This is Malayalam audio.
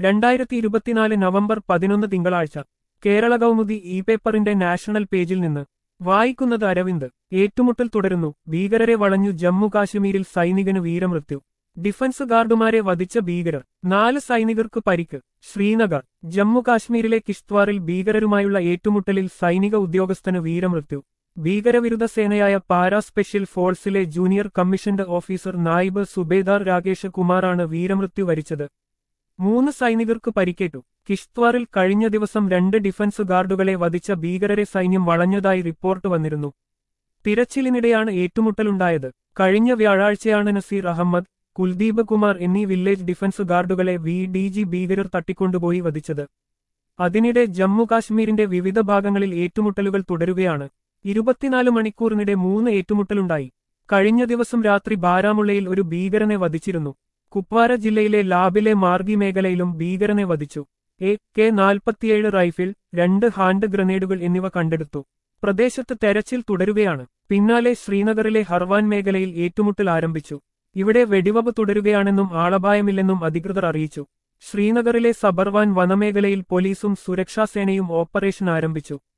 രണ്ടായിരത്തി ഇരുപത്തിനാല് നവംബർ പതിനൊന്ന് തിങ്കളാഴ്ച കേരള കൗമുദി ഇ പേപ്പറിന്റെ നാഷണൽ പേജിൽ നിന്ന് വായിക്കുന്നത് അരവിന്ദ് ഏറ്റുമുട്ടൽ തുടരുന്നു ഭീകരരെ വളഞ്ഞു ജമ്മു കാശ്മീരിൽ സൈനികന് വീരമൃത്യു ഡിഫൻസ് ഗാർഡുമാരെ വധിച്ച ഭീകരർ നാല് സൈനികർക്ക് പരിക്ക് ശ്രീനഗർ ജമ്മു കാശ്മീരിലെ കിഷ്ത്വാറിൽ ഭീകരരുമായുള്ള ഏറ്റുമുട്ടലിൽ സൈനിക ഉദ്യോഗസ്ഥന് വീരമൃത്യു ഭീകരവിരുദ്ധ സേനയായ പാരാ സ്പെഷ്യൽ ഫോഴ്സിലെ junior commissioned officer Naib Subedar Rakesh കുമാറാണ് വീരമൃത്യു വരിച്ചത് മൂന്ന് സൈനികർക്ക് പരിക്കേറ്റു കിഷ്ത്വാറിൽ കഴിഞ്ഞ ദിവസം രണ്ട് ഡിഫൻസ് ഗാർഡുകളെ വധിച്ച ഭീകരരെ സൈന്യം വളഞ്ഞതായി റിപ്പോർട്ട് വന്നിരുന്നു തിരച്ചിലിനിടെയാണ് ഏറ്റുമുട്ടലുണ്ടായത് കഴിഞ്ഞ വ്യാഴാഴ്ചയാണ് നസീർ അഹമ്മദ് കുൽദീപ് കുമാർ എന്നീ വില്ലേജ് ഡിഫൻസ് ഗാർഡുകളെ വി ഡി ജി ഭീകരർ തട്ടിക്കൊണ്ടുപോയി വധിച്ചത് അതിനിടെ ജമ്മു കാശ്മീരിന്റെ വിവിധ ഭാഗങ്ങളിൽ ഏറ്റുമുട്ടലുകൾ തുടരുകയാണ് ഇരുപത്തിനാല് മണിക്കൂറിനിടെ മൂന്ന് ഏറ്റുമുട്ടലുണ്ടായി കഴിഞ്ഞ ദിവസം രാത്രി ബാരാമുള്ളയിൽ ഒരു ഭീകരനെ വധിച്ചിരുന്നു കുപ്വാര ജില്ലയിലെ ലാബിലെ മാർഗി മേഖലയിലും ഭീകരനെ വധിച്ചു എ കെ നാൽപ്പത്തിയേഴ് റൈഫിൾ രണ്ട് ഹാൻഡ് ഗ്രനേഡുകൾ എന്നിവ കണ്ടെടുത്തു പ്രദേശത്ത് തെരച്ചിൽ തുടരുകയാണ് പിന്നാലെ ശ്രീനഗറിലെ ഹർവാൻ മേഖലയിൽ ഏറ്റുമുട്ടൽ ആരംഭിച്ചു ഇവിടെ വെടിവപ്പ് തുടരുകയാണെന്നും ആളപായമില്ലെന്നും അധികൃതർ അറിയിച്ചു ശ്രീനഗറിലെ സബർവാൻ വനമേഖലയിൽ പോലീസും സുരക്ഷാസേനയും ഓപ്പറേഷൻ ആരംഭിച്ചു